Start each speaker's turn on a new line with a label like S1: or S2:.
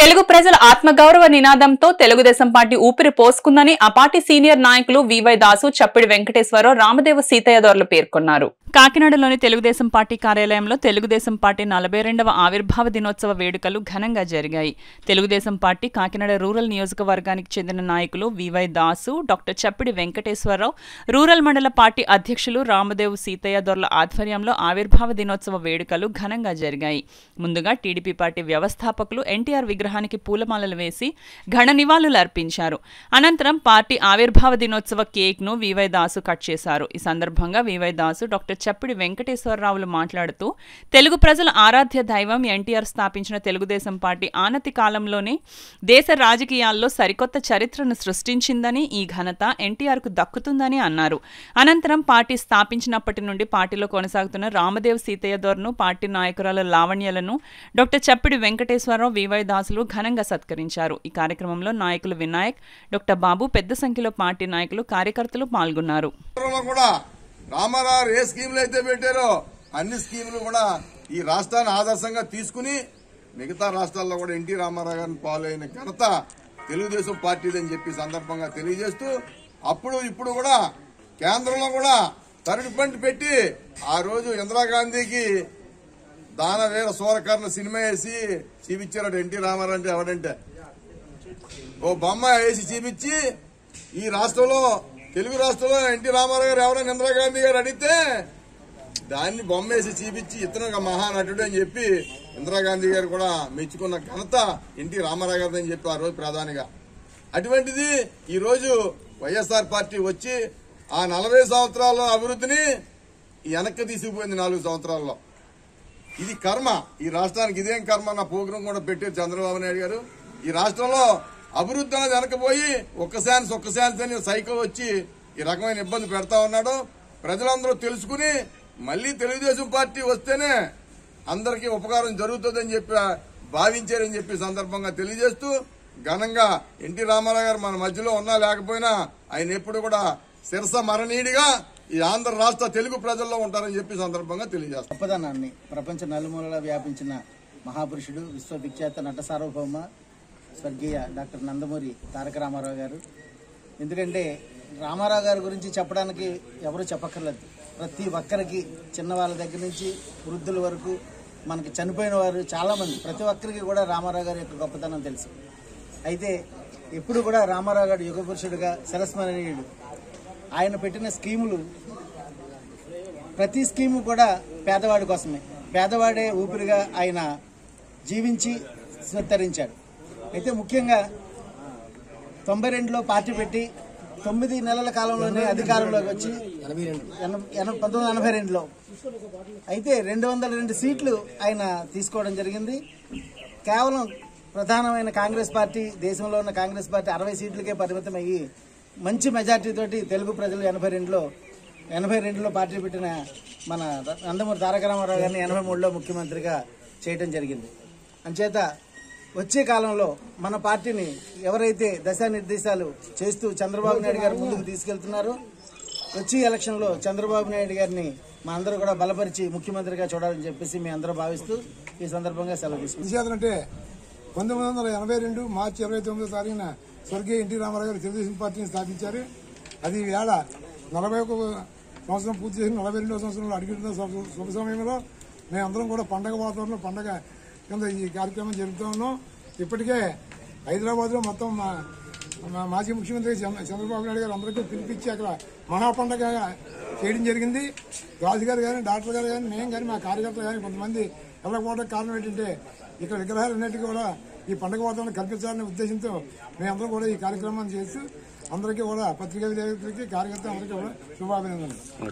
S1: తెలుగు ప్రజల ఆత్మగౌరవ నినాదంతో తెలుగుదేశం పార్టీ ఊపిరి పోసుకుందని ఆ పార్టీ సీనియర్ నాయకులు వివై దాసు చప్పిడి వెంకటేశ్వరరావు రామదేవ సీతయ్య దొరలు పేర్కొన్నారు కాకినాడలోని తెలుగుదేశం పార్టీ కార్యాలయంలో తెలుగుదేశం పార్టీ నలభై రెండవ ఆవిర్భావ దినోత్సవ వేడుకలు ఘనంగా జరిగాయి తెలుగుదేశం పార్టీ కాకినాడ రూరల్ నియోజకవర్గానికి చెందిన నాయకులు VY Dasu doctor Chappidi Venkateswara Rao rural మండల పార్టీ అధ్యక్షులు రామదేవ్ సీతయ్య దొరల ఆధ్వర్యంలో ఆవిర్భావ దినోత్సవ వేడుకలు ఘనంగా జరిగాయి ముందుగా టీడీపీ పార్టీ వ్యవస్థాపకులు ఎన్టీఆర్ విగ్రహానికి పూలమాలలు వేసి ఘన నివాళులు అర్పించారు అనంతరం పార్టీ ఆవిర్భావ దినోత్సవ కేక్ ను వివై దాసు కట్ చేశారు ఈ సందర్భంగా వివై దాసు డాక్టర్ చప్పిడి వెంకటేశ్వరరావులు మాట్లాడుతూ తెలుగు ప్రజల ఆరాధ్య దైవం ఎన్టీఆర్ స్థాపించిన తెలుగుదేశం పార్టీ ఆనతి కాలంలోనే దేశ రాజకీయాల్లో సరికొత్త చరిత్రను సృష్టించిందని ఈ ఘనత ఎన్టీఆర్ కు దక్కుతుందని అన్నారు అనంతరం పార్టీ స్థాపించినప్పటి నుండి పార్టీలో కొనసాగుతున్న రామదేవ్ సీతయ్య దొరను పార్టీ నాయకురాల లావణ్యలను డాక్టర్ చప్పిడి వెంకటేశ్వరరావు వివై దాసులు ఘనంగా సత్కరించారు ఈ కార్యక్రమంలో నాయకులు వినాయక్ డాక్టర్ బాబు పెద్ద సంఖ్యలో పార్టీ నాయకులు కార్యకర్తలు పాల్గొన్నారు
S2: రాష్ట్రంలో కూడా రామారావు ఏ స్కీములు అయితే పెట్టారో అన్ని స్కీములు కూడా ఈ రాష్ట్రాన్ని ఆదర్శంగా తీసుకుని మిగతా రాష్ట్రాల్లో కూడా ఎన్టీ రామారావు గారిని ఫాలో అయిన ఘనత తెలుగుదేశం పార్టీదని చెప్పి సందర్భంగా తెలియజేస్తూ అప్పుడు ఇప్పుడు కూడా కేంద్రంలో కూడా తరుడు పంట పెట్టి ఆ రోజు ఇందిరాగాంధీకి దానవీర సూరకర్ణ సినిమా వేసి చూపించారు ఎన్టీ రామారావు అంటే ఎవడంటే ఓ బొమ్మ వేసి చూపించి ఈ రాష్ట్రంలో తెలుగు రాష్ట్రంలో ఎన్టీ రామారావు గారు ఎవరైనా ఇందిరాగాంధీ గారు అడిగితే దాన్ని బొమ్మ వేసి చూపించి ఇతను ఒక మహానటుడు అని చెప్పి ఇందిరాగాంధీ గారు కూడా మెచ్చుకున్న ఘనత ఎన్టీ రామారావు గారిది అని చెప్పి ఆ రోజు ప్రధానిగా అటువంటిది ఈ రోజు వైఎస్ఆర్ పార్టీ వచ్చి ఆ నలభై సంవత్సరాల అభివృద్ధిని వెనక్కి తీసుకుపోయింది నాలుగు సంవత్సరాల్లో ఇది కర్మ ఈ రాష్ట్రానికి ఇదేం కర్మ నా ప్రోగ్రాం కూడా పెట్టారు చంద్రబాబు నాయుడు గారు ఈ రాష్ట్రంలో అభివృద్ధి అనేది వెనకపోయి ఒక్క శాన్స్ ఒక్క శాన్స్ అని సైకిల్ వచ్చి ఈ రకమైన ఇబ్బంది పెడతా ఉన్నాడు ప్రజలందరూ తెలుసుకుని మళ్ళీ తెలుగుదేశం పార్టీ వస్తేనే అందరికీ ఉపకారం జరుగుతుందని చెప్పి భావించారని చెప్పి సందర్భంగా తెలియజేస్తూ ఘనంగా ఎన్టీ రామారావు గారు మన మధ్యలో ఉన్నా లేకపోయినా ఆయన ఎప్పుడు కూడా శిరస మరణీయుడిగా ఈ ఆంధ్ర రాష్ట్ర తెలుగు ప్రజల్లో ఉంటారని చెప్పి సందర్భంగా తెలియజేస్తాం
S3: గొప్పదనాన్ని ప్రపంచ నలుమూలలా వ్యాపించిన మహాపురుషుడు విశ్వవిఖ్యాత నట సార్వభౌమ స్వర్గీయ డాక్టర్ నందమూరి తారక రామారావు గారు ఎందుకంటే రామారావు గారి గురించి చెప్పడానికి ఎవరు చెప్పక్కర్లేదు ప్రతి ఒక్కరికి చిన్నవాళ్ళ దగ్గర నుంచి వృద్ధుల వరకు మనకి చనిపోయిన వారు చాలామంది ప్రతి ఒక్కరికి కూడా రామారావు గారి యొక్క గొప్పతనం తెలుసు అయితే ఎప్పుడు కూడా రామారావు గారు యుగ పురుషుడిగా శిరస్మరణీయుడు ఆయన పెట్టిన స్కీములు ప్రతి స్కీము కూడా పేదవాడి కోసమే పేదవాడే ఊపిరిగా ఆయన జీవించి తరించాడు అయితే ముఖ్యంగా తొంభై రెండులో పార్టీ పెట్టి తొమ్మిది నెలల కాలంలోనే అధికారంలోకి వచ్చి ఎన- ఎన- పంతొమ్మిది వందల ఎనభై రెండులో అయితే రెండు వందల రెండు సీట్లు ఆయన తీసుకోవడం జరిగింది కేవలం ప్రధానమైన కాంగ్రెస్ పార్టీ దేశంలో ఉన్న కాంగ్రెస్ పార్టీ అరవై సీట్లకే పరిమితం అయ్యి మంచి మెజార్టీతోటి తెలుగు ప్రజలు ఎనభై రెండులో ఎనభై రెండులో పార్టీ పెట్టిన మన నందమూరి తారక రామారావు గారిని ఎనభై మూడులో ముఖ్యమంత్రిగా చేయడం జరిగింది అంచేత వచ్చే కాలంలో మన పార్టీని ఎవరైతే దశానిర్దేశాలు చేస్తూ చంద్రబాబు నాయుడు గారు ముందుకు తీసుకెళ్తున్నారో వచ్చే ఎలక్షన్లో చంద్రబాబు నాయుడు గారిని మా అందరూ కూడా బలపరిచి ముఖ్యమంత్రిగా చూడాలని చెప్పేసి మీ అందరూ భావిస్తూ ఈ సందర్భంగా సెలవు తీసుకుంటాం
S4: ఎందుచేతనంటే పంతొమ్మిది వందల ఎనభై రెండు మార్చి ఇరవై తొమ్మిదో తారీఖున స్వర్గీయ ఎన్టీ రామారావు గారు తెలుగుదేశం పార్టీని స్థాపించారు అది వేళ నలభై ఒక సంవత్సరం పూర్తి చేసి నలభై రెండో సంవత్సరంలో అడుగుతున్న శుభ- శుభ సమయంలో మేమందరం కూడా పండగ వాతావరణంలో పండగ కింద ఈ కార్యక్రమం జరుపుతూ ఉన్నాం ఇప్పటికే హైదరాబాద్లో మొత్తం మా మా మాజీ ముఖ్యమంత్రి చంద్ర- చంద్రబాబు నాయుడు గారు అందరికీ పిలిపించి అక్కడ మహా పండగ చేయడం జరిగింది రాజు గారు కానీ డాక్టర్ గారు కానీ మేము కానీ మా కార్యకర్తలు కానీ కొంతమంది వెళ్ళకపోవడానికి కారణం ఏంటంటే ఇక్కడ విగ్రహాలు అన్నిటికీ కూడా ఈ పండగ వాతావరణం కల్పించాలనే ఉద్దేశంతో మేమందరం కూడా ఈ కార్యక్రమాన్ని చేస్తూ అందరికీ కూడా పత్రికా విలేకరులకి కార్యకర్త అందరికీ కూడా శుభాభినందనలు